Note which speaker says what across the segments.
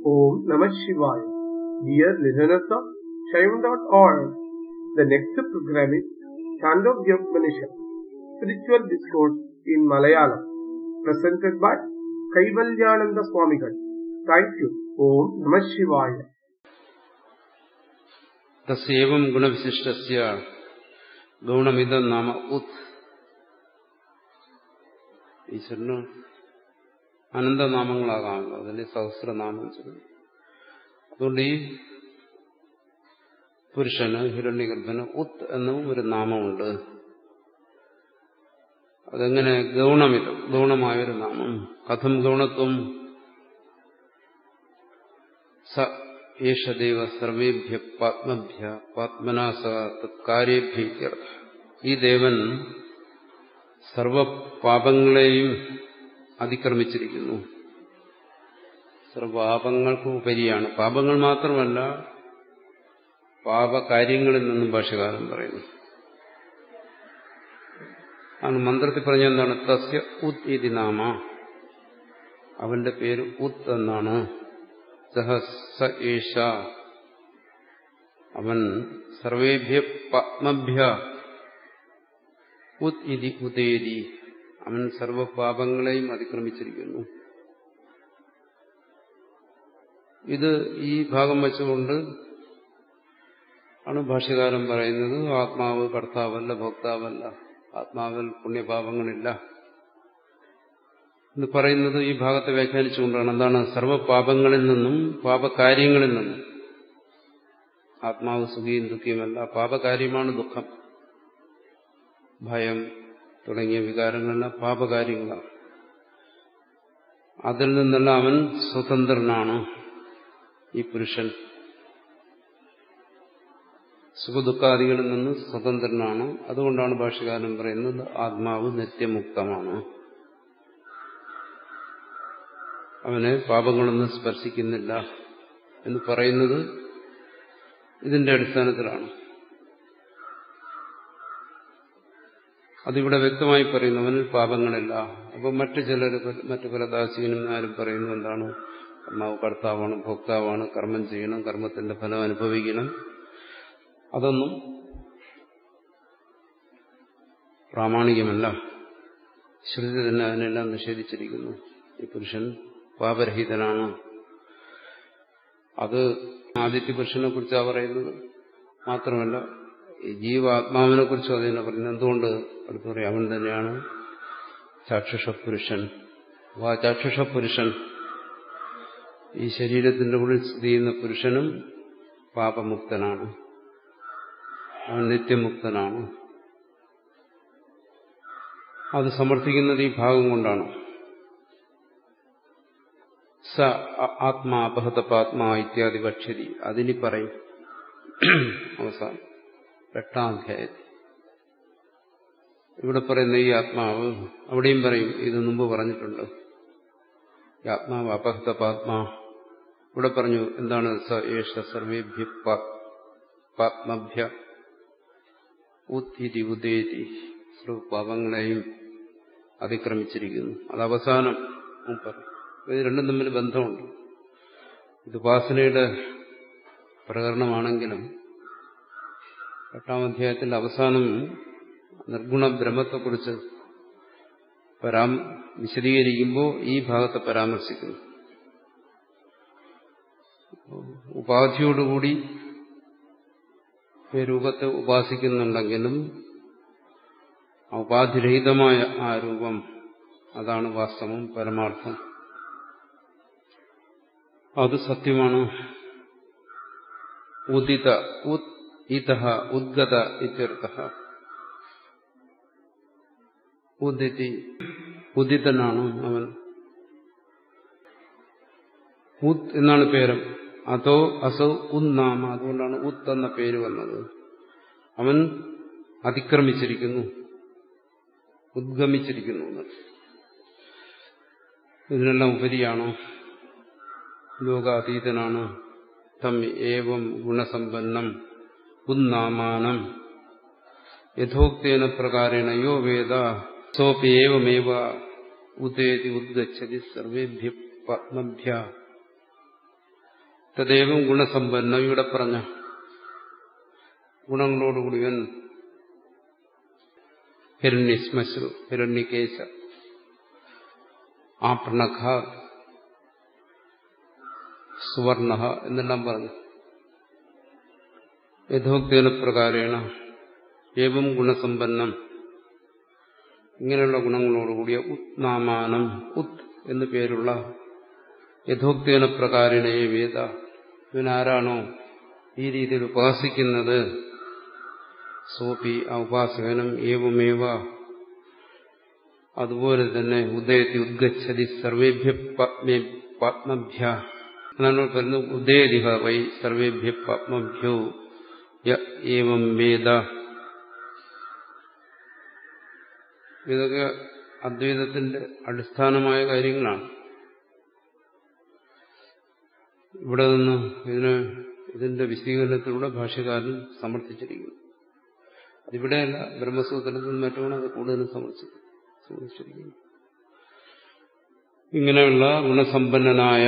Speaker 1: Om Namah Shivaya. Dear listeners of Shaivan.org, the next program is Chandogya Upanishad, Spiritual Discourse in Malayalam, presented by Kaivalyananda Swamigal. Thank you. Om Namah Shivaya.
Speaker 2: തസ്യേവം ഗുണവിശിഷ്ടസ്യ ഗൗണമിതം നാമ ഉത് ഈശ്വരന് അനന്തനാമങ്ങളാകാമല്ലോ അതിന്റെ സഹസ്രനാമം ചൊല്ലുന്നു അതുകൊണ്ട് ഈ പുരുഷന് ഹിരണ്യഗർഭന് ഉത് എന്നും ഒരു നാമമുണ്ട് അതെങ്ങനെ ഗൗണമിതം ഗൗണമായൊരു നാമം കഥം ഗൗണത്വം സ ഏഷദേവ സർവേഭ്യ പാത്മഭ്യ പാത്മനാസ തത്കാര്യേഭ്യ ഈ ദേവൻ സർവപാപങ്ങളെയും അതിക്രമിച്ചിരിക്കുന്നു സർവപാപങ്ങൾക്ക് ഉപരിയാണ് പാപങ്ങൾ മാത്രമല്ല പാപകാര്യങ്ങളിൽ നിന്നും ഭാഷകാരൻ പറയുന്നു ആണ് മന്ത്രത്തിൽ പറഞ്ഞ എന്താണ് തസ്യ ഉത് ഇതി നാമ അവന്റെ പേര് ഉത് എന്നാണ് സഹസ ഏഷ അവൻ സർവേഭ്യ പത്മഭ്യ ഉത് ഇതി ഉദേരി അവൻ സർവപാപങ്ങളെയും അതിക്രമിച്ചിരിക്കുന്നു ഇത് ഈ ഭാഗം വെച്ചുകൊണ്ട് ആണ് ഭാഷ്യകാരൻ പറയുന്നത് ആത്മാവ് കർത്താവല്ല ഭോക്താവല്ല ആത്മാവിൽ പുണ്യപാപങ്ങളില്ല എന്ന് പറയുന്നത് ഈ ഭാഗത്തെ വ്യാഖ്യാനിച്ചുകൊണ്ടാണ് എന്താണ് സർവപാപങ്ങളിൽ നിന്നും പാപകാര്യങ്ങളിൽ നിന്നും ആത്മാവ് സുഖിയും ദുഃഖിയുമല്ല പാപകാര്യമാണ് ദുഃഖം ഭയം തുടങ്ങിയ വികാരങ്ങളെല്ലാം പാപകാര്യങ്ങളാണ് അതിൽ നിന്നെല്ലാം അവൻ സ്വതന്ത്രനാണ് ഈ പുരുഷൻ സുഖദുഃഖാദികളിൽ നിന്ന് സ്വതന്ത്രനാണ് അതുകൊണ്ടാണ് ഭാഷകാരൻ പറയുന്നത് ആത്മാവ് നിത്യമുക്തമാണ് അവനെ പാപങ്ങളൊന്നും സ്പർശിക്കുന്നില്ല എന്ന് പറയുന്നത് ഇതിന്റെ അടിസ്ഥാനത്തിലാണ് അതിവിടെ വ്യക്തമായി പറയുന്നു അവനിൽ പാപങ്ങളില്ല അപ്പൊ മറ്റു ചിലർ മറ്റു പല ദാസികനും ആരും പറയുന്നു എന്താണ് കർമാവ് കർത്താവാണ് ഭോക്താവാണ് കർമ്മം ചെയ്യണം കർമ്മത്തിന്റെ ഫലം അനുഭവിക്കണം അതൊന്നും പ്രാമാണികമല്ല ശ്രുതി തന്നെ അതിനെല്ലാം നിഷേധിച്ചിരിക്കുന്നു ഈ പുരുഷൻ പാപരഹിതനാണ് അത് ആദിത്യ പുരുഷനെ കുറിച്ചാണ് പറയുന്നത് മാത്രമല്ല ഈ ജീവാത്മാവിനെ കുറിച്ചും അത് തന്നെ പറയുന്നത് എന്തുകൊണ്ട് അടുത്ത് പറയും അവൻ തന്നെയാണ് ചാക്ഷുഷ പുരുഷൻ ആ ചാക്ഷുഷ പുരുഷൻ ഈ ശരീരത്തിന്റെ ഉള്ളിൽ സ്ഥിതി ചെയ്യുന്ന പുരുഷനും പാപമുക്തനാണ് അവൻ നിത്യമുക്തനാണ് അത് സമർത്ഥിക്കുന്നത് ഈ ഭാഗം കൊണ്ടാണ് സ ആത്മാ അപഹതപാത്മാ ഇത്യാദി ഭക്ഷ്യതി അതിനി പറയും അവസാനം എട്ടാം അധ്യായത്തിൽ ഇവിടെ പറയുന്ന ഈ ആത്മാവ് അവിടെയും പറയും ഇത് മുമ്പ് പറഞ്ഞിട്ടുണ്ട് ഈ ആത്മാവ് അപഹതപാത്മാ ഇവിടെ പറഞ്ഞു എന്താണ് സ ഏഷ സർവേഭ്യ പാത്മഭ്യ ഉത്തിരി ഉദേരി സർവപാപങ്ങളെയും അതിക്രമിച്ചിരിക്കുന്നു അത് അവസാനം പറയും ഇത് രണ്ടും തമ്മിൽ ബന്ധമുണ്ട് ഇത് ഉപാസനയുടെ പ്രകരണമാണെങ്കിലും എട്ടാം അധ്യായത്തിൽ അവസാനം നിർഗുണ ബ്രഹ്മത്തെക്കുറിച്ച് പരാം വിശദീകരിക്കുമ്പോൾ ഈ ഭാഗത്തെ പരാമർശിക്കുന്നു ഉപാധിയോടുകൂടി രൂപത്തെ ഉപാസിക്കുന്നുണ്ടെങ്കിലും ഉപാധിരഹിതമായ ആ രൂപം അതാണ് വാസ്തവം പരമാർത്ഥം അത് സത്യമാണ് ഉദിത ഇത ഉദ്ഗത ഇത്യർത്ഥ ഉദിതി ഉദിതനാണ് അവൻ ഉത് എന്നാണ് പേര് അതോ അസൗ ഉന്നാമ അതുകൊണ്ടാണ് ഉത്ത് എന്ന പേര് വന്നത് അവൻ അതിക്രമിച്ചിരിക്കുന്നു ഉദ്ഗമിച്ചിരിക്കുന്നു ഇതിനെല്ലാം ഉപരിയാണോ ലോകാതീതനാണ് തം ഏവം ഗുണസമ്പന്നം ഉന്നാമാനം യഥോക്തേന പ്രകാരേണ യോ വേദ സോപി ഏവമേവ ഉദേതി ഉദ്ഗച്ഛതി സർവേഭ്യ പത്മഭ്യ തദേവം ഗുണസമ്പന്നം ഇവിടെ പറഞ്ഞ ഗുണങ്ങളോടുകൂടിയവൻ ഹിരണ്യശ്മശ്രു ഹിരണ്യകേശ ആപ്രണഖ സുവർണ എന്നെല്ലാം പറഞ്ഞു യഥോക്തേന പ്രകാരേണ ഏവം ഗുണസമ്പന്നം ഇങ്ങനെയുള്ള ഗുണങ്ങളോടുകൂടിയ ഉത്നാമാനം ഉത് എന്ന് പേരുള്ള യഥോക്തേന പ്രകാരേണേ വേദ ഇവനാരാണോ ഈ രീതിയിൽ ഉപാസിക്കുന്നത് സോപി ആ ഉപാസകനും ഏവമേവ അതുപോലെ തന്നെ ഉദയത്തി ഉദ്ഗച്ഛതി സർവേഭ്യ പാത്മഭ്യ എന്നാണ് പറയുന്നത് ഉദയതിഹ വൈ സർവേഭ്യ പാത്മഭ്യോ ഏവം വേദ ഇതൊക്കെ അദ്വൈതത്തിന്റെ അടിസ്ഥാനമായ കാര്യങ്ങളാണ് ഇവിടെ നിന്ന് ഇതിന് ഇതിന്റെ വിശദീകരണത്തിലൂടെ ഭാഷ്യകാരൻ സമർത്ഥിച്ചിരിക്കുന്നു അതിവിടെയല്ല ബ്രഹ്മസൂത്രത്തിൽ മറ്റുമാണ് അത് കൂടുതലും സമർപ്പിച്ചിരിക്കുന്നു ഇങ്ങനെയുള്ള ഗുണസമ്പന്നനായ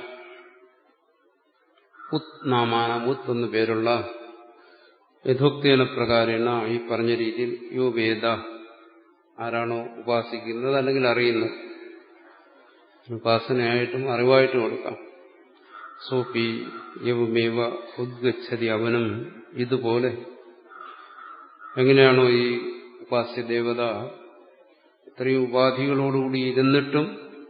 Speaker 2: ഉത് നാമാന ഉത്ത് എന്നു പേരുള്ള യഥോക്തേന പ്രകാരേണ ഈ പറഞ്ഞ രീതിയിൽ യോ വേദ ആരാണോ ഉപാസിക്കുന്നത് അല്ലെങ്കിൽ അറിയുന്നത് ഉപാസനയായിട്ടും അറിവായിട്ടും കൊടുക്കാം സോപി യവുമേവ ഉദ്ഗച്ഛതി അവനും ഇതുപോലെ എങ്ങനെയാണോ ഈ ഉപാസ്യ ദേവത ഇത്രയും ഉപാധികളോടുകൂടി ഇരുന്നിട്ടും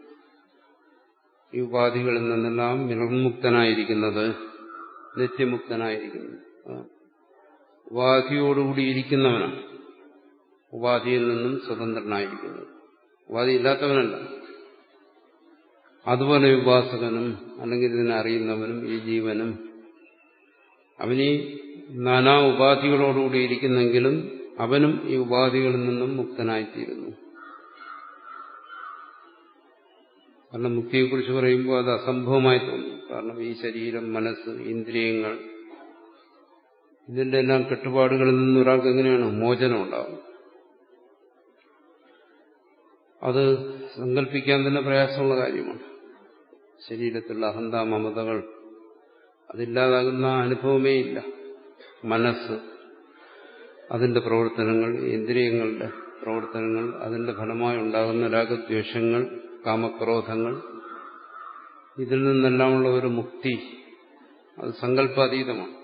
Speaker 2: ഈ ഉപാധികളിൽ നിന്നെല്ലാം നിർമുക്തനായിരിക്കുന്നത് നിത്യമുക്തനായിരിക്കുന്നത് ഉപാധിയോടുകൂടി ഇരിക്കുന്നവനാണ് ഉപാധിയിൽ നിന്നും സ്വതന്ത്രനായിരിക്കുന്നത് ഉപാധി ഇല്ലാത്തവനല്ല അതുപോലെ ഉപാസകനും അല്ലെങ്കിൽ ഇതിനെ അറിയുന്നവനും ഈ ജീവനും അവനീ നാനാ ഉപാധികളോടുകൂടി ഇരിക്കുന്നെങ്കിലും അവനും ഈ ഉപാധികളിൽ നിന്നും മുക്തനായിത്തീരുന്നു കാരണം മുക്തിയെക്കുറിച്ച് പറയുമ്പോൾ അത് അസംഭവമായി തോന്നും കാരണം ഈ ശരീരം മനസ്സ് ഇന്ദ്രിയങ്ങൾ ഇതിന്റെ എല്ലാം കെട്ടുപാടുകളിൽ നിന്ന് ഒരാൾക്ക് എങ്ങനെയാണ് മോചനം ഉണ്ടാവും അത് സങ്കല്പിക്കാൻ തന്നെ പ്രയാസമുള്ള കാര്യമാണ് ശരീരത്തിലുള്ള അഹന്ത മമതകൾ അതില്ലാതാകുന്ന അനുഭവമേ ഇല്ല മനസ്സ് അതിന്റെ പ്രവർത്തനങ്ങൾ ഇന്ദ്രിയങ്ങളുടെ പ്രവർത്തനങ്ങൾ അതിന്റെ ഫലമായി ഉണ്ടാകുന്ന രാഗദ്വേഷങ്ങൾ കാമക്രോധങ്ങൾ ഇതിൽ നിന്നെല്ലാമുള്ള ഒരു മുക്തി അത് സങ്കല്പാതീതമാണ്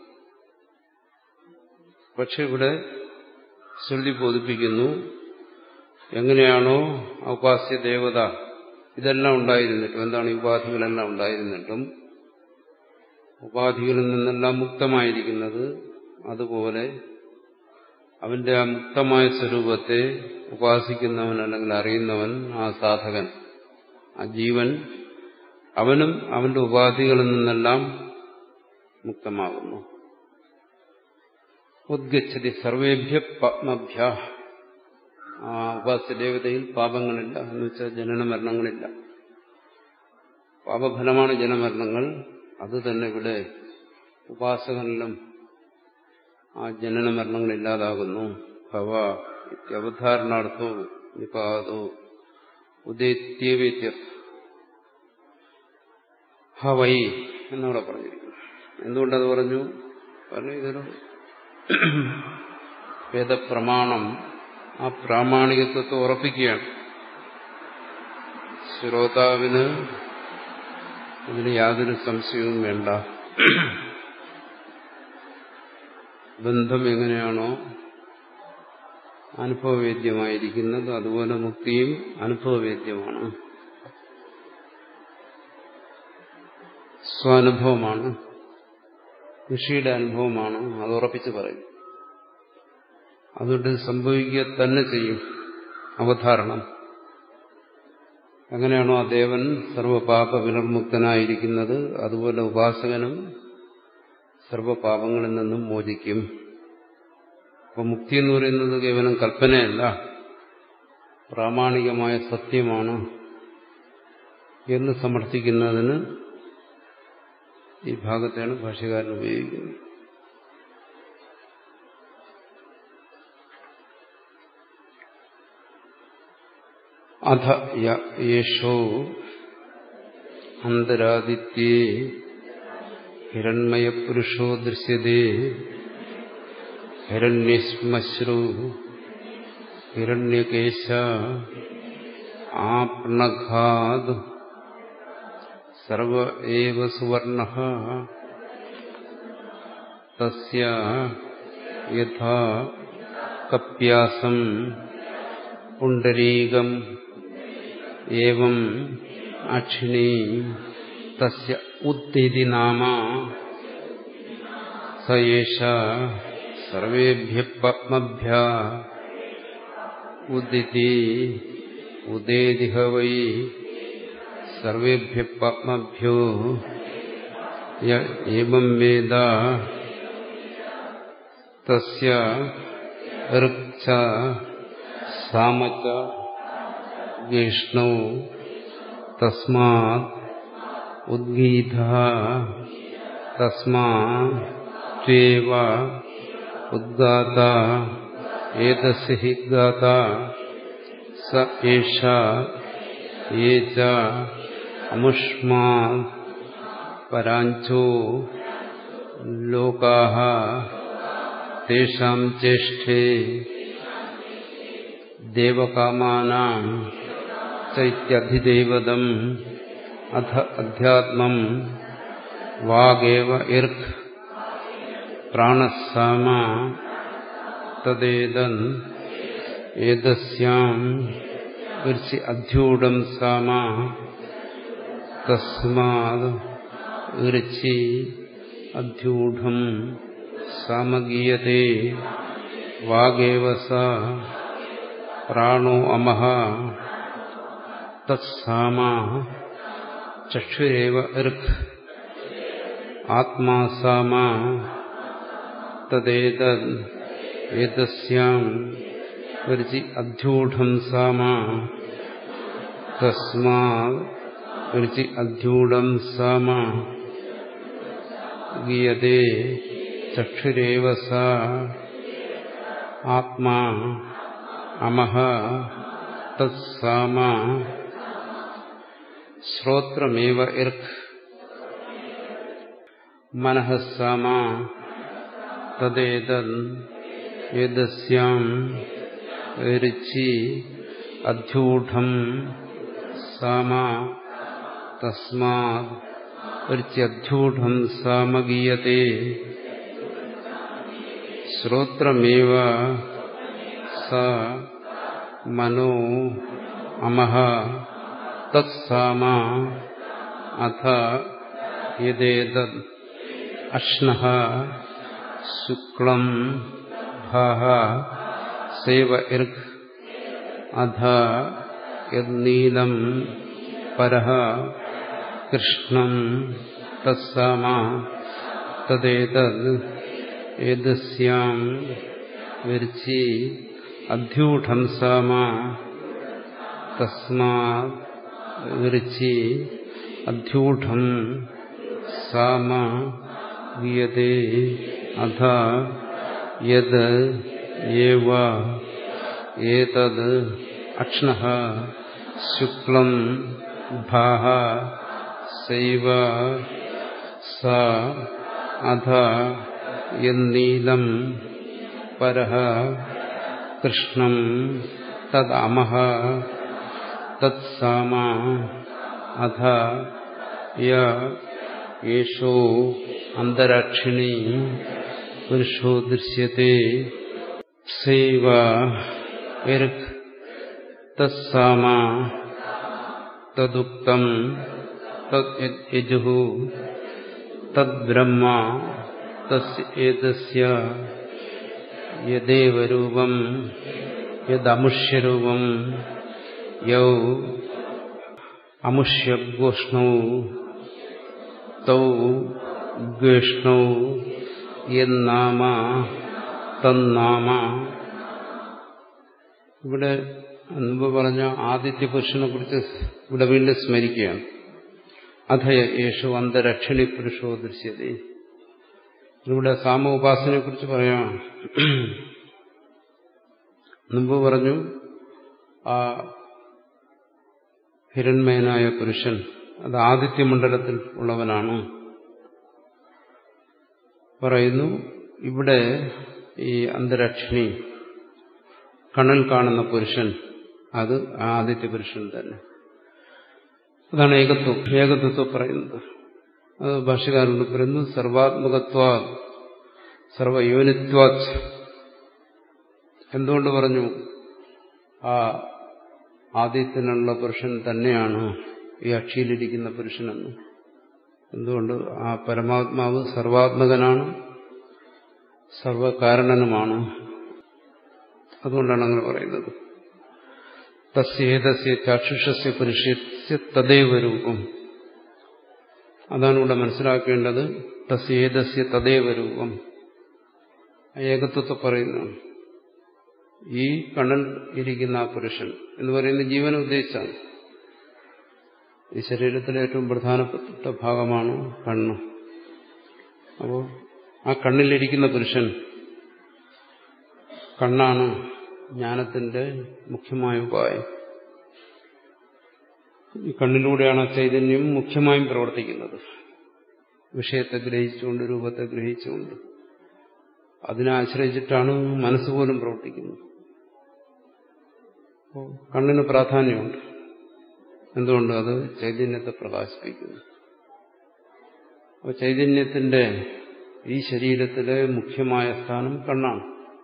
Speaker 2: പക്ഷെ ഇവിടെ ശ്രുതി ബോധിപ്പിക്കുന്നു എങ്ങനെയാണോ ഉപാസ്യ ദേവത ഇതെല്ലാം ഉണ്ടായിരുന്നിട്ടും എന്താണ് ഈ ഉപാധികളെല്ലാം ഉണ്ടായിരുന്നിട്ടും ഉപാധികളിൽ നിന്നെല്ലാം മുക്തമായിരിക്കുന്നത് അതുപോലെ അവന്റെ ആ മുക്തമായ സ്വരൂപത്തെ ഉപാസിക്കുന്നവൻ അല്ലെങ്കിൽ അറിയുന്നവൻ ആ സാധകൻ ആ ജീവൻ അവനും അവന്റെ ഉപാധികളിൽ നിന്നെല്ലാം മുക്തമാകുന്നു ഉദ്ഗച്ഛതി സർവേഭ്യ പത്മഭ്യ ആ ഉപാസ്യ ദേവതയിൽ പാപങ്ങളില്ല എന്ന് വെച്ചാൽ ജനന മരണങ്ങളില്ല പാപഫലമാണ് ജനമരണങ്ങൾ അത് തന്നെ ഇവിടെ ഉപാസകനിലും ആ ജനന മരണങ്ങളില്ലാതാകുന്നു ഭവ അവധാരണാർത്ഥോ നിപാതോ ഉദയത്യവേത്യ ഹവൈ എന്നവിടെ പറഞ്ഞിരിക്കുന്നു എന്തുകൊണ്ടത് പറഞ്ഞു കാരണം ഇതൊരു വേദപ്രമാണം ആ പ്രാമാണികത്വത്തെ ഉറപ്പിക്കുകയാണ് ശ്രോതാവിന് ഇതിന് യാതൊരു സംശയവും വേണ്ട ബന്ധം എങ്ങനെയാണോ അനുഭവവേദ്യമായിരിക്കുന്നത് അതുപോലെ മുക്തിയും അനുഭവവേദ്യമാണ് സ്വാനുഭവമാണ് ഋഷിയുടെ അനുഭവമാണ് അത് ഉറപ്പിച്ച് പറയും അതുകൊണ്ട് സംഭവിക്കുക തന്നെ ചെയ്യും അവധാരണം എങ്ങനെയാണോ ആ ദേവൻ സർവപാപ വിനിർമുക്തനായിരിക്കുന്നത് അതുപോലെ ഉപാസകനും സർവപാപങ്ങളിൽ നിന്നും മോചിക്കും അപ്പൊ മുക്തി എന്ന് പറയുന്നത് കേവലം കൽപ്പനയല്ല പ്രാമാണികമായ സത്യമാണ് എന്ന് സമർത്ഥിക്കുന്നതിന് ഈ ഭാഗത്തെയാണ് ഭാഷ്യകാരൻ ഉപയോഗിക്കുന്നത് അധ യേഷോ അന്തരാദിത്യേ ഹിരൺമയപുരുഷോ ദൃശ്യതേ ഹിരണ്യശ്മശ്രു ഹിരണ്യകേശ ആപ്ണഘാത് സർവ ഏവ സുവർണ തസ്യ യഥാ കപ്യാസം പുണ്ടരീകം ഏവം അക്ഷിണി തസ്യ ഉത്തിതി നാമ സ ഏഷ സർവേഭ്യ പത്മഭ്യ ഉദിതി ഉദേതിഹ വൈ സർവേഭ്യ പത്മഭ്യോ യ ഏവം വേദ തസ്യ ഋക്ച സാമച വിഷ്ണു തസ്മാത് ഉദ്ഗീത തസ്മാത്വേവ ഉദ്ഗാത ഏതസ് ഹി ഗാത സ ഏഷ യേ ച അമുഷ്മാ പരാഞ്ചോ ലോകാः തേഷാം ചേഷ്ടേ ദേവകാമാനാം ചൈത്യധിദേവതം അധ അധ്യാത്മം വാഗേവ ഇർക്ക് പ്രാണസാമ തദ്ദേതൻ ഏതസ്യാം വിർച്ചി അധ്യൂഢം സാമ തസ്മാത് ഋച്ചി അധ്യൂഢം സാമഗീയത്തെ വാഗേവ സ പ്രാണോ അമഹ തത്സാമ ചക്ഷുരേവ ഋക് ആത്മാ സാമ തദ്ദേതദ് ഏതസ്യാം ഋചി അധ്യൂഢം സാമ തസ്മാത് ഋചി അധ്യൂഢം സാമ ഗീയത്തെ ചക്ഷുരേവ സ ആത്മാ അമഹ തത്സാമ ശ്രോത്രമേവ ഇർക്ക് മനഃ സാമ തദ്ദേതദ് ഏതസ്യാം രുചി അധ്യൂഢം സാമ തസ്മാത് രുച്യധ്യൂഢം സാമഗീയത്തെ ശ്രോത്രമേവ സ മനോ അമഹ തത്സാമ അഥ യദേതദ് അശ്നഃ ശുക്ലം ഭാഹ സൈവ ഇർക്ക് അധ യദ്നീലം പരഃ കൃഷ്ണം തത്സാമ തദ്ദേതദ് ഏതസ്യാം വിർച്ചി അധ്യൂഢം സാമ തസ്മാത് വിർച്ചി അധ്യൂഢം സാമ ഗീയത്തെ അധ യത് ഏവ ഏതദ് അക്ഷ്ണഃ ശുക്ലം ഭാഹ സൈവ സ അധ യന്നീലം പരഃ കൃഷ്ണം തദമഹ തത്സാമ അധ യ യേഷോ അന്തരാക്ഷിണി പുരുഷോ ദൃശ്യത്തെ സൈവ ഇർക്ക് തത്സാമ തദുക്തം തദ്യജുഃ തദ്ബ്രഹ്മ തസ്യ യദേവ രൂപം യദമുഷ്യരൂപം യൗ അമുഷ്യഗോഷ്ണൗ തൗ ഗേഷ്ണൗ എന്നാമ തന്നാമ ഇവിടെ മുമ്പ് പറഞ്ഞ ആദിത്യ പുരുഷനെ കുറിച്ച് ഇവിടെ വീണ്ടും സ്മരിക്കുകയാണ് അധയ യേശു അന്തരക്ഷണി പുരുഷോ ദൃശ്യത ഇവിടെ സാമ ഉപാസനയെ കുറിച്ച് പറയാം മുമ്പ് പറഞ്ഞു ആ ഹിരൺമയനായ പുരുഷൻ അത് ആദിത്യമണ്ഡലത്തിൽ ഉള്ളവനാണ് പറയുന്നു ഇവിടെ ഈ അന്തരക്ഷിണി കണ്ണിൽ കാണുന്ന പുരുഷൻ അത് ആദിത്യ പുരുഷൻ തന്നെ അതാണ് ഏകത്വം ഏകത്വത്വം പറയുന്നത് അത് ഭാഷകാരോട് പറയുന്നു സർവാത്മകത്വ സർവയോനിത്വാ എന്തുകൊണ്ട് പറഞ്ഞു ആ ആദിത്യനുള്ള പുരുഷൻ തന്നെയാണ് ഈ അക്ഷിയിലിരിക്കുന്ന പുരുഷനെന്ന് എന്തുകൊണ്ട് ആ പരമാത്മാവ് സർവാത്മകനാണ് സർവകാരണനുമാണ് അതുകൊണ്ടാണ് അങ്ങനെ പറയുന്നത് തസ്യേതസ്യ ചാക്ഷുഷസ്യ പുരുഷസ്യ തദൈവ രൂപം അതാണ് ഇവിടെ മനസ്സിലാക്കേണ്ടത് തസ്യേതസ്യ തദൈവ രൂപം ഏകത്വത്തെ പറയുന്നു ഈ കണ്ണൻ ഇരിക്കുന്ന ആ പുരുഷൻ എന്ന് പറയുന്ന ജീവനെ ഉദ്ദേശിച്ചാണ് ഈ ശരീരത്തിലെ ഏറ്റവും പ്രധാനപ്പെട്ട ഭാഗമാണ് കണ്ണ് അപ്പോൾ ആ കണ്ണിലിരിക്കുന്ന പുരുഷൻ കണ്ണാണ് ജ്ഞാനത്തിന്റെ മുഖ്യമായ ഉപായം ഈ കണ്ണിലൂടെയാണ് ചൈതന്യം മുഖ്യമായും പ്രവർത്തിക്കുന്നത് വിഷയത്തെ ഗ്രഹിച്ചുകൊണ്ട് രൂപത്തെ ഗ്രഹിച്ചുകൊണ്ട് അതിനെ ആശ്രയിച്ചിട്ടാണ് മനസ്സുപോലും പ്രവർത്തിക്കുന്നത് കണ്ണിന് പ്രാധാന്യമുണ്ട് എന്തുകൊണ്ട് അത് ചൈതന്യത്തെ പ്രകാശിപ്പിക്കുന്നു അപ്പോൾ ചൈതന്യത്തിന്റെ ഈ ശരീരത്തിലെ മുഖ്യമായ സ്ഥാനം കണ്ണാണ്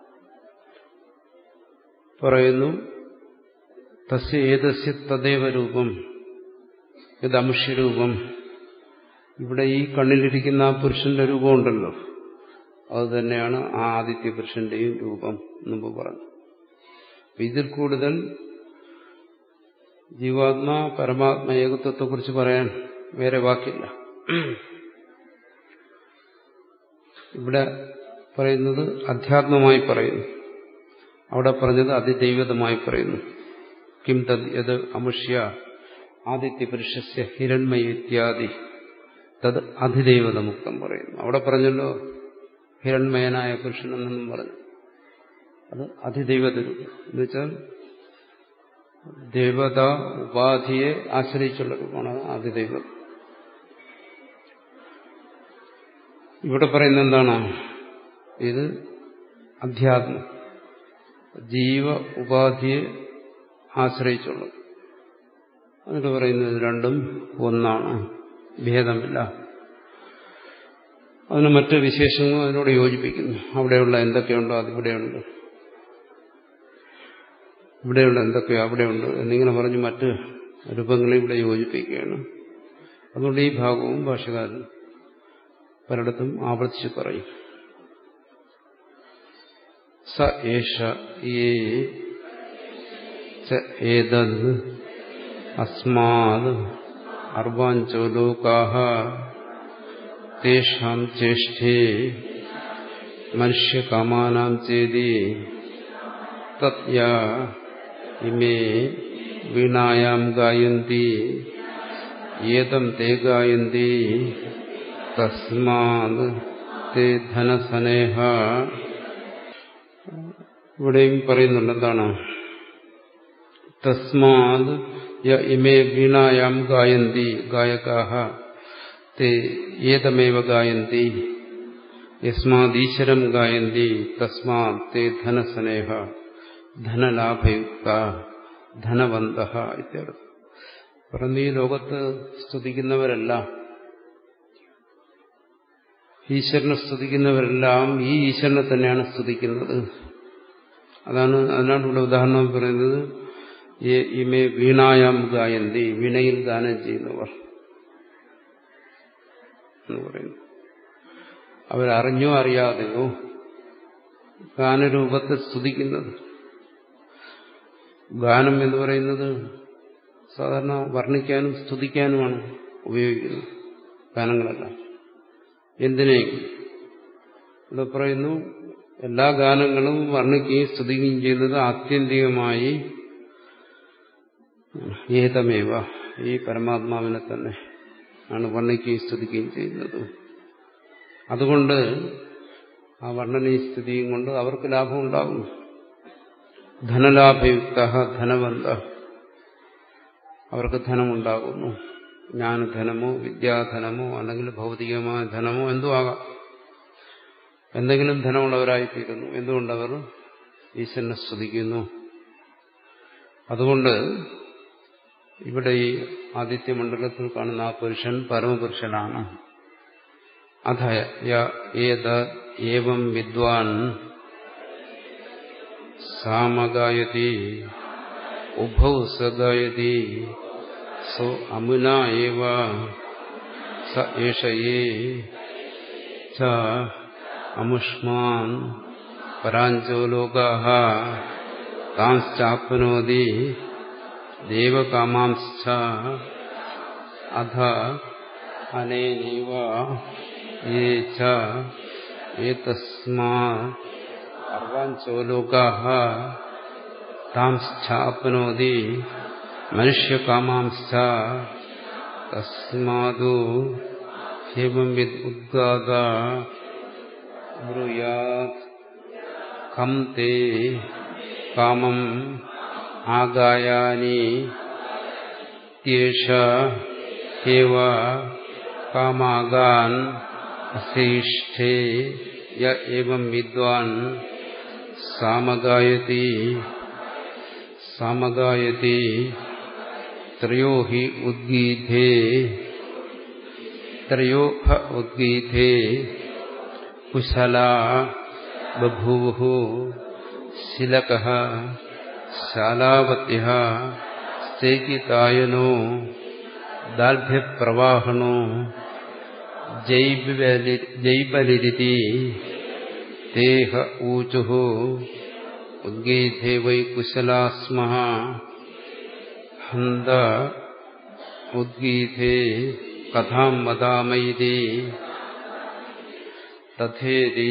Speaker 2: പറയുന്നു തസ്യ ഏതസ്യ തദൈവ രൂപം ഇത് അമുഷ്യരൂപം ഇവിടെ ഈ കണ്ണിലിരിക്കുന്ന ആ പുരുഷന്റെ രൂപമുണ്ടല്ലോ അത് തന്നെയാണ് ആ ആദിത്യ പുരുഷന്റെയും രൂപം മുമ്പ് പറഞ്ഞു ഇതിൽ കൂടുതൽ ജീവാത്മാ പരമാത്മ ഏകത്വത്തെക്കുറിച്ച് പറയാൻ വേറെ വാക്കില്ല ഇവിടെ പറയുന്നത് അധ്യാത്മമായി പറയുന്നു അവിടെ പറഞ്ഞത് അതിദൈവതമായി പറയുന്നു കിം തദ് യത് അമുഷ്യ ആദിത്യ പുരുഷസ്യ ഹിരൺമയ ഇത്യാദി തത് അതിദൈവത മുക്തം പറയുന്നു അവിടെ പറഞ്ഞല്ലോ ഹിരൺമയനായ പുരുഷനെന്നും പറഞ്ഞു അത് അതിദൈവത എന്ന് വെച്ചാൽ ദേവത ഉപാധിയെ ആശ്രയിച്ചുള്ള രൂപമാണ് അതിദൈവം ഇവിടെ പറയുന്ന എന്താണ് ഇത് അധ്യാത്മം ജീവ ഉപാധിയെ ആശ്രയിച്ചുള്ളത് എന്നിട്ട് പറയുന്നത് രണ്ടും ഒന്നാണ് ഭേദമില്ല അതിന് മറ്റ് വിശേഷങ്ങളും അതിനോട് യോജിപ്പിക്കുന്നു അവിടെയുള്ള എന്തൊക്കെയുണ്ടോ അതിവിടെയുണ്ട് ഇവിടെയുള്ള എന്തൊക്കെയോ അവിടെയുണ്ട് എന്നിങ്ങനെ പറഞ്ഞ് മറ്റ് രൂപങ്ങളെ ഇവിടെ യോജിപ്പിക്കുകയാണ് അതുകൊണ്ട് ഈ ഭാഗവും ഭാഷകാരൻ പലയിടത്തും ആവർത്തിച്ച് പറയും സ ഏഷ ഏതത് അസ്മാത് അർവാഞ്ചോ ലോകാഹ തേഷാം ചേഷ്ടേ മനുഷ്യകാമാനാം ചേതി തത്യാ ഇമേ വീണായാം ഗായന്തി ഏതം തേ ഗായന്തി തസ്മാത് തേ ധനസനേഹ ഇവിടെയും പറയുന്നുണ്ട് എന്താണ് തസ്മാത് ഇമേ വീണായാം ഗായന്തി ഗായകാഹ തേ ഏതമേവ ഗായന്തി യസ്മാദീശ്വരം ഗായന്തി തസ്മാത് തേ ധനസനേഹ ധനലാഭയുക്ത ധനവന്ത ഇത്യർത്ഥം പറഞ്ഞു ഈ ലോകത്ത് സ്തുതിക്കുന്നവരെല്ലാം ഈശ്വരനെ സ്തുതിക്കുന്നവരെല്ലാം ഈ ഈശ്വരനെ തന്നെയാണ് സ്തുതിക്കുന്നത് അതാണ് അതിനാണ് ഇവിടെ ഉദാഹരണം പറയുന്നത് ഇമേ വീണായാം ഗായന്തി വീണയിൽ ഗാനം ചെയ്യുന്നവർ എന്ന് പറയുന്നു അവരറിഞ്ഞോ അറിയാതെയോ ഗാനരൂപത്തെ സ്തുതിക്കുന്നത് ഗാനം എന്ന് പറയുന്നത് സാധാരണ വർണ്ണിക്കാനും സ്തുതിക്കാനുമാണ് ഉപയോഗിക്കുന്നത് ഗാനങ്ങളെല്ലാം എന്തിനേക്കും ഇവിടെ പറയുന്നു എല്ലാ ഗാനങ്ങളും വർണ്ണിക്കുകയും സ്തുതിക്കുകയും ചെയ്യുന്നത് ആത്യന്തികമായി ഏതമേവ ഈ പരമാത്മാവിനെ തന്നെ ആണ് വർണ്ണിക്കുകയും സ്തുതിക്കുകയും ചെയ്യുന്നത് അതുകൊണ്ട് ആ വർണ്ണനയും സ്ഥിതിയും കൊണ്ട് അവർക്ക് ലാഭം ഉണ്ടാകും ധനലാഭയുക്ത ധനവന്ത അവർക്ക് ധനമുണ്ടാകുന്നു ജ്ഞാനധനമോ വിദ്യാധനമോ അല്ലെങ്കിൽ ഭൗതികമായ ധനമോ എന്തോ ആകാം എന്തെങ്കിലും ധനമുള്ളവരായിത്തീരുന്നു എന്തുകൊണ്ടവർ ഈശ്വരനെ സ്തുതിക്കുന്നു അതുകൊണ്ട് ഇവിടെ ഈ ആദിത്യമണ്ഡലത്തിൽ കാണുന്ന ആ പുരുഷൻ പരമപുരുഷനാണ് അഥ ഏവം വിദ്വാൻ സാമഗായതി ഉഭൗ സഗായതി സോ അമുന ഏവ സ ഏഷയേ ച അമുഷ്മാൻ പരാഞ്ചോ ലോകാः താംശ്ചാപ്നോതി ദേവകാമാംശ്ച അധ അനേനൈവ യേ ച ഏതസ്മാത് സർവാഞ്ചോ ലോകാः താംശ്ചാപ്നോതി മനുഷ്യകാമാംശ്ച തസ്മാദു ഹേമം വിദ് ഉദ്ഗാത ബ്രൂയാത് കം തേ കാമം ആഗായാനി ത്യേഷ ഹേവ കാമാഗാൻ അശേഷ്ഠേ യ ഏവം വിദ്വാൻ സാമഗായതി സാമഗായതി ത്രയോ ഹി ഉദ്ഗീതേ ത്രയോ ഹ ഉദ്ഗീതേ കുശല ബഭൂവു ശിലക ശാലാവത്യ സ്ഥേകിതായനോ ദാർഢ്യപ്രവാഹണോ ജൈബലിരിതി തേഹ ഊചു ഉദ്ഗീതേ വൈ കുശലാസ്മ ഹന്ത ഉദ്ഗീതേ കഥാം വദാമൈതി തഥേതി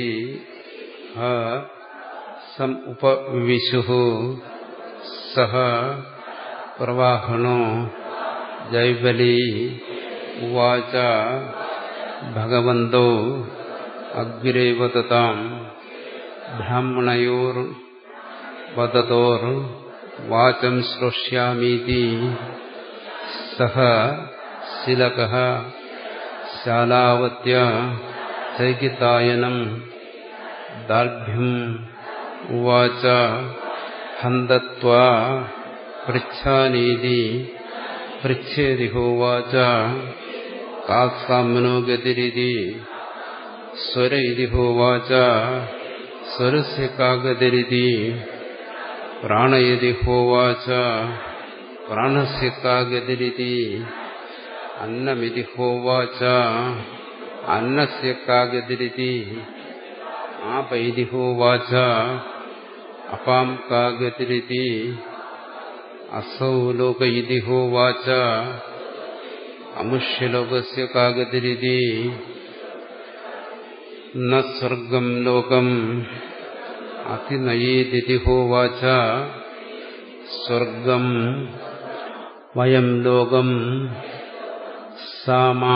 Speaker 2: സം ഉപവിശു സഹ പ്രവാഹണോ ജൈബലി ഉവാച ഭഗവന്തോ അഗ്രേ വദതാം ബ്രാഹ്മണയോർ വദതോർ വാചം ശ്രോഷ്യാമീതി സഹ ശിലക ശാലാവത്യ ചൈകിതായനം ദാർഢ്യം ഉവാച ഹന്തത്വാ പൃച്ഛാനീതി പൃച്ഛേദിഹോവാച കാസാമ്നോ ഗതിരിതി സ്വര ഇതി ഹോവാച സ്വരസ്യ കാഗതിരിതി പ്രാണയതി ഹോവാച പ്രാണസ്യ കാഗതിരിതി അന്നമിതി ഹോവാച അന്നസ്യ കാഗതിരിതി ആപൈതി ഹോവാച അപാം കാഗതിരിതി അസൗ ലോക ഇതി ഹോവാച അമുഷ്യലോകസ്യ കാഗതിരിതി ന സ്വർഗം ലോകം അതിനയേതിഥി ഹോവാച സ്വർഗം വയം ലോകം സാമ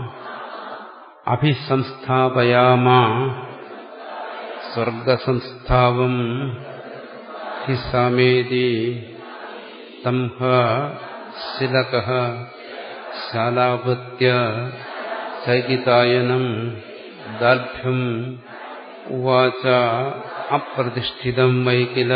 Speaker 2: അഭിസംസ്ഥാപയാമ സ്വർഗസംസ്ഥാവം ഹി സാമേതി തം ശിലക ശാലാപത്യ ചൈകിതായനം ദാർഢ്യം ഉവാച അപ്രതിഷ്ഠിതം വൈ കില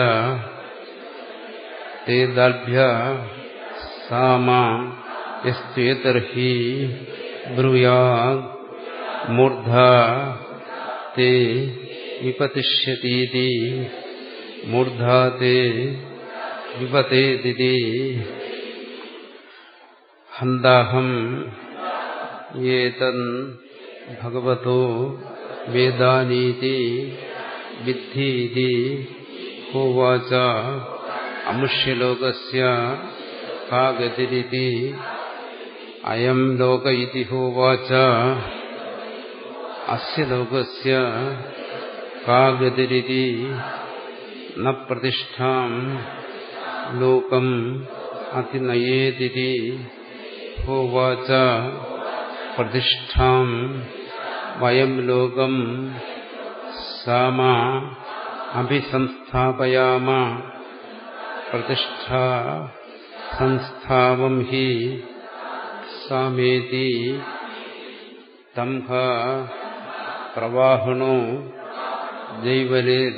Speaker 2: തേ ദാർഢ്യ സാമ യസ്ത്വേതർഹി ബ്രൂയാദ് മൂർധ തേ വിപതിഷ്യതീതി മൂർധ തേ വിപതേതി ഹന്താഹം ഏതൻ ഭഗവതോ വേദാനീതി വിദ്ധീതി ഹോവാച അമുഷ്യലോകസ്യ കാ ഗതിരിതി അയം ലോക ഇതി ഹോവാച അസ്യ ലോകസ്യ കാ ഗതിരിതി ന പ്രതിഷ്ഠാം ലോകം അതിനയേതിരി ഹോവാച പ്രതിഷ്ഠാം വയം ലോകം സാമ അഭിസംസ്ഥാപയാമ പ്രതിഷ്ഠാ സംസ്ഥാവം ഹി സാമേതി തംഹ പ്രവാഹണോ ജൈവലേർ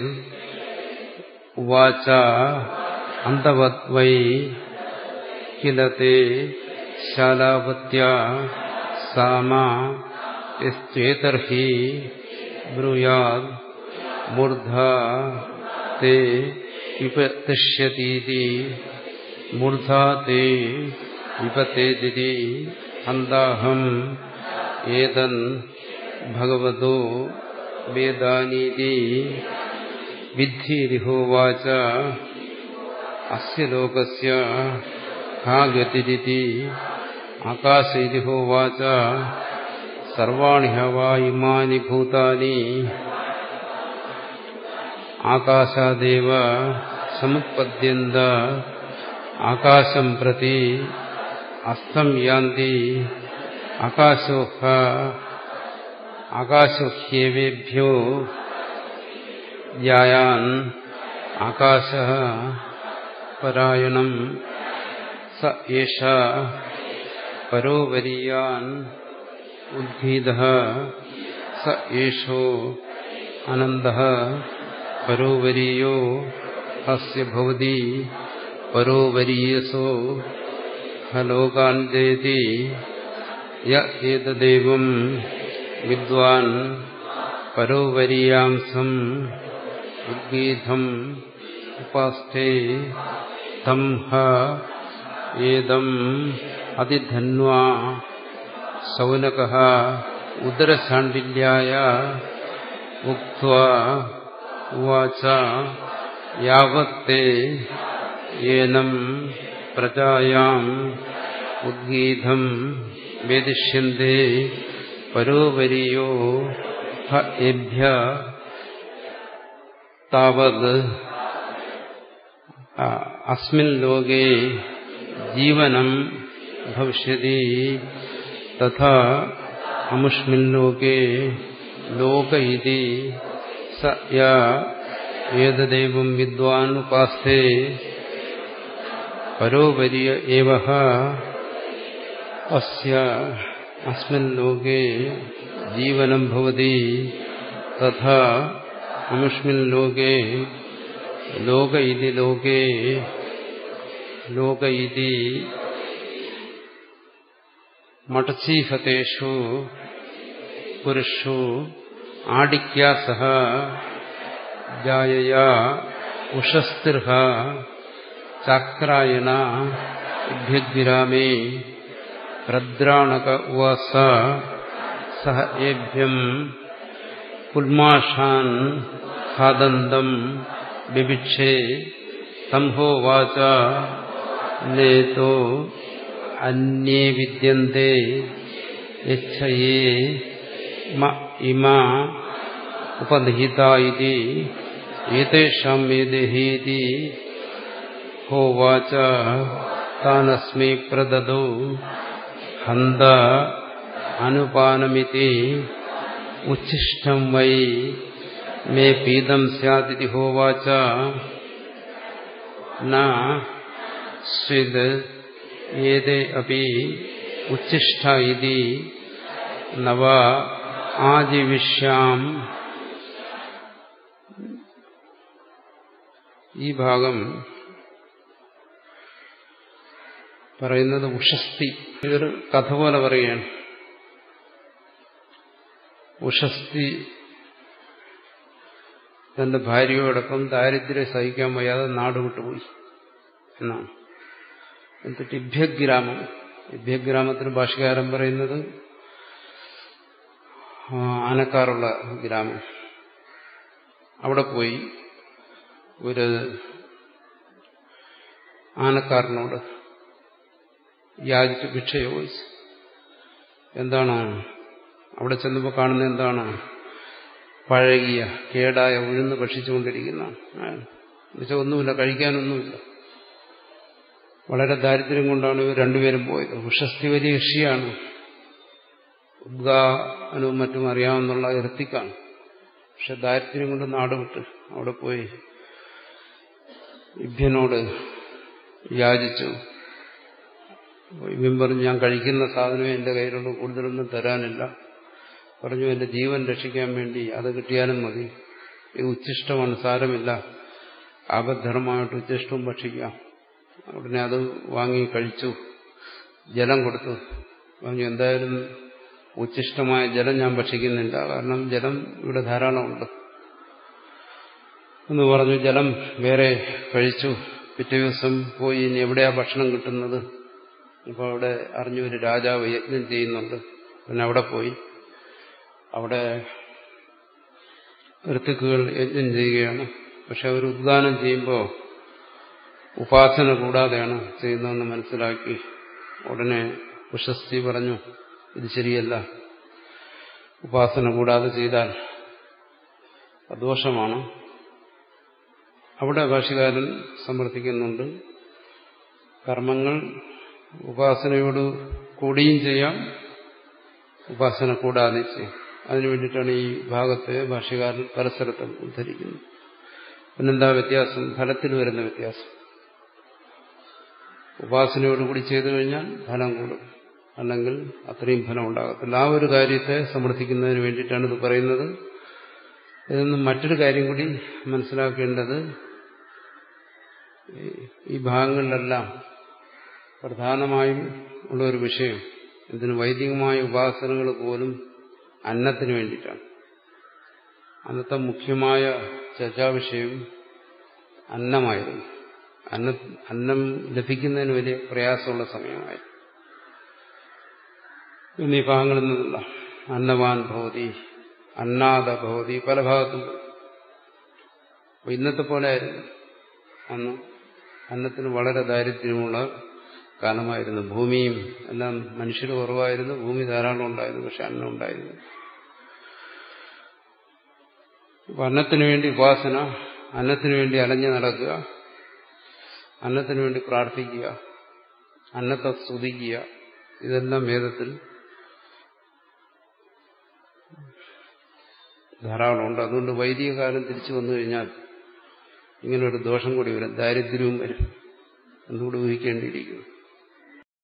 Speaker 2: ഉവാച അന്തവത് വൈ കില തേ ശാലാപത്യ സാമ യശ്ചേതർഹി ബ്രൂയാദ് മൂർധ തേ വിപതിഷ്യതീതി മൂർധ തേ വിപത്തേതി അന്താഹം ഏതൻ ഭഗവതോ വേദാനീതി വിദ്ധിരിഹോവാച അസ്യ ലോകസ്യ ഹാ ഗതിരിതി ആകാശൈരിഹോവാച സർവാണി ഹവാ ഇമാനി ഭൂതാനി ആകാശാദേവ സമുത്പദ്യന്ത ആകാശം പ്രതി അസ്തം യാന്തി ആകാശോഹ ആകാശഹ്യേവേഭ്യോ യായാൻ ആകാശ പരായണം സ ഏഷ പരോവരീയാൻ ഉദ്ഗീത സ ഏഷോ അനന്ത പരോവരീയോ ഹസ്യ ഭവതി പരോവരീയസോ ഹലോകാൻ ജയതി യ ഏതദേവം വിദ്വാൻ പരോവരീയാംസം ഉദ്ഗീതം ഉപാസ്ഥേ തം ഹ ഏതം അതിധന്വാ സൗനക ഉദരശാണ്ഡില്യായ ഉക്വാ ഉവാച യാവത്തെ ഏനം പ്രജായാം ഉദ്ഗീതം വേദിഷ്യന്തേ പരോവരീയോ ഹ ഏഭ്യ താവത് അസ്മിൻ ലോകേ ജീവനം ഭവിഷ്യതി തഥാ അമുഷ്മിൻ ലോകേ ലോക ഇതി സ യ ഏതദേവം വിദ്വാൻ ഉപാസ്തേ പരോപരിയ ഏവ അസ്യ അസ്മിൻ ലോകേ ജീവനം ഭവതി തഥാ അമുഷ്മിൻ ലോകേ ലോക ഇതി ലോകേ ലോക ഇതി മടസീഹതേഷു പുരുഷു ആടിക്യാ സഹ ജായയാ ഉഷസ്തിർഹ ചാക്രായണ ഇഭ്യഗ്രാമേ പ്രദ്രാണക ഉവാസ സഹ ഏഭ്യം പുൽമാഷാൻ ഖാദന്തം ബിഭിക്ഷേ സംഹോവാച നേതോ അന്യേ വിദ്യന്തെ യച്ഛയേ മ ഇമാ ഉപനിഹിത ഇതി ഏതേഷാം വേദേഹീതി ഹോവാച താനസ്മൈ പ്രദദോ ഹന്ത അനുപാനമിതി ഉച്ഛിഷ്ടം വൈ മേ പീതം സ്യാദിതി ഹോവാച ന സ്വിദ് ഏതേ അപി ഉച്ഛിഷ്ട ഇതി നവ ആജീവിഷ്യാം ഈ ഭാഗം പറയുന്നത് ഉഷസ്തി ഇതൊരു കഥ പോലെ പറയുകയാണ് ഉഷസ്തി തന്റെ ഭാര്യയോടൊപ്പം ദാരിദ്ര്യം സഹിക്കാൻ വയ്യാതെ നാട് വിട്ടുപോയി എന്നാണ് എന്നിട്ട് ഇഭ്യഗ്രാമം ഇഭ്യഗ്രാമത്തിന് ഭാഷകാരൻ പറയുന്നത് ആനക്കാറുള്ള ഗ്രാമം അവിടെ പോയി ഒരു ആനക്കാരനോട് യാചിച്ച് ഭിക്ഷ ചോദിച്ചു എന്താണ് അവിടെ ചെന്നപ്പോൾ കാണുന്ന എന്താണ് പഴകിയ കേടായ ഉഴുന്ന് ഭക്ഷിച്ചുകൊണ്ടിരിക്കുന്ന എന്നുവെച്ചാൽ ഒന്നുമില്ല കഴിക്കാനൊന്നുമില്ല വളരെ ദാരിദ്ര്യം കൊണ്ടാണ് ഇവർ രണ്ടുപേരും പോയത് ഉഷസ്തി വലിയ ഋഷിയാണ് ഉദ്ഗാനവും മറ്റും അറിയാമെന്നുള്ള ഇരത്തിക്കാണ് പക്ഷെ ദാരിദ്ര്യം കൊണ്ട് നാട് വിട്ട് അവിടെ പോയി ഇഭ്യനോട് യാചിച്ചു ഇവൻ പറഞ്ഞു ഞാൻ കഴിക്കുന്ന സാധനമേ എൻ്റെ കയ്യിലുള്ള കൂടുതലൊന്നും തരാനില്ല പറഞ്ഞു എൻ്റെ ജീവൻ രക്ഷിക്കാൻ വേണ്ടി അത് കിട്ടിയാലും മതി ഇത് ഉച്ഛിഷ്ടമാണ് സാരമില്ല ആപദ്ധർമ്മമായിട്ട് ഉച്ഛിഷ്ടവും ഭക്ഷിക്കാം ഉടനെ അത് വാങ്ങി കഴിച്ചു ജലം കൊടുത്തു പറഞ്ഞു എന്തായാലും ഉച്ഛിഷ്ടമായ ജലം ഞാൻ ഭക്ഷിക്കുന്നില്ല കാരണം ജലം ഇവിടെ ധാരാളമുണ്ട് എന്ന് പറഞ്ഞു ജലം വേറെ കഴിച്ചു പിറ്റേ ദിവസം പോയി ഇനി എവിടെയാ ഭക്ഷണം കിട്ടുന്നത് അപ്പോൾ അവിടെ അറിഞ്ഞു ഒരു രാജാവ് യജ്ഞം ചെയ്യുന്നുണ്ട് പിന്നെ അവിടെ പോയി അവിടെ ഋത്തുക്കുകൾ യജ്ഞം ചെയ്യുകയാണ് പക്ഷെ അവർ ഉദ്ഗാനം ചെയ്യുമ്പോൾ ഉപാസന കൂടാതെയാണ് ചെയ്യുന്നതെന്ന് മനസ്സിലാക്കി ഉടനെ ഉഷസ്തി പറഞ്ഞു ഇത് ശരിയല്ല ഉപാസന കൂടാതെ ചെയ്താൽ ദോഷമാണ് അവിടെ ഭാഷകാരൻ സമർത്ഥിക്കുന്നുണ്ട് കർമ്മങ്ങൾ ഉപാസനയോട് കൂടിയും ചെയ്യാം ഉപാസന കൂടാതെ ചെയ്യാം അതിനു വേണ്ടിയിട്ടാണ് ഈ ഭാഗത്തെ ഭാഷകാരൻ പരസ്പരത്തും ഉദ്ധരിക്കുന്നത് പിന്നെന്താ വ്യത്യാസം ഫലത്തിൽ വരുന്ന വ്യത്യാസം ഉപാസനയോടുകൂടി ചെയ്തു കഴിഞ്ഞാൽ ഫലം കൂടും അല്ലെങ്കിൽ അത്രയും ഫലം ഉണ്ടാകത്തില്ല ആ ഒരു കാര്യത്തെ സമർത്ഥിക്കുന്നതിന് വേണ്ടിയിട്ടാണ് ഇത് പറയുന്നത് ഇതൊന്നും മറ്റൊരു കാര്യം കൂടി മനസ്സിലാക്കേണ്ടത് ഈ ഭാഗങ്ങളിലെല്ലാം പ്രധാനമായും ഉള്ള ഒരു വിഷയം ഇതിന് വൈദികമായ ഉപാസനകൾ പോലും അന്നത്തിന് വേണ്ടിയിട്ടാണ് അന്നത്തെ മുഖ്യമായ ചർച്ചാവിഷയം അന്നമായിരുന്നു അന്ന അന്നം ലഭിക്കുന്നതിന് വലിയ പ്രയാസമുള്ള സമയമായിരുന്നു എന്നീ ഭാഗങ്ങളിൽ നിന്നുള്ള അന്നവാൻ ഭവതി അന്നാദ ഭവതി പല ഭാഗത്തും അപ്പൊ ഇന്നത്തെ പോലെ ആയിരുന്നു അന്ന് അന്നത്തിന് വളരെ ദാരിദ്ര്യമുള്ള കാലമായിരുന്നു ഭൂമിയും എല്ലാം മനുഷ്യർ കുറവായിരുന്നു ഭൂമി ധാരാളം ഉണ്ടായിരുന്നു പക്ഷെ അന്നം ഉണ്ടായിരുന്നു അപ്പൊ അന്നത്തിന് വേണ്ടി ഉപാസന അന്നത്തിന് വേണ്ടി അലഞ്ഞു നടക്കുക അന്നത്തിന് വേണ്ടി പ്രാർത്ഥിക്കുക അന്നത്തെ സ്തുതിക്കുക ഇതെല്ലാം വേദത്തിൽ ധാരാളമുണ്ട് അതുകൊണ്ട് വൈദിക കാലം തിരിച്ചു വന്നു കഴിഞ്ഞാൽ ഇങ്ങനെ ഒരു ദോഷം കൂടി വരും ദാരിദ്ര്യവും വരും എന്നുകൂടി ഊഹിക്കേണ്ടിയിരിക്കുന്നു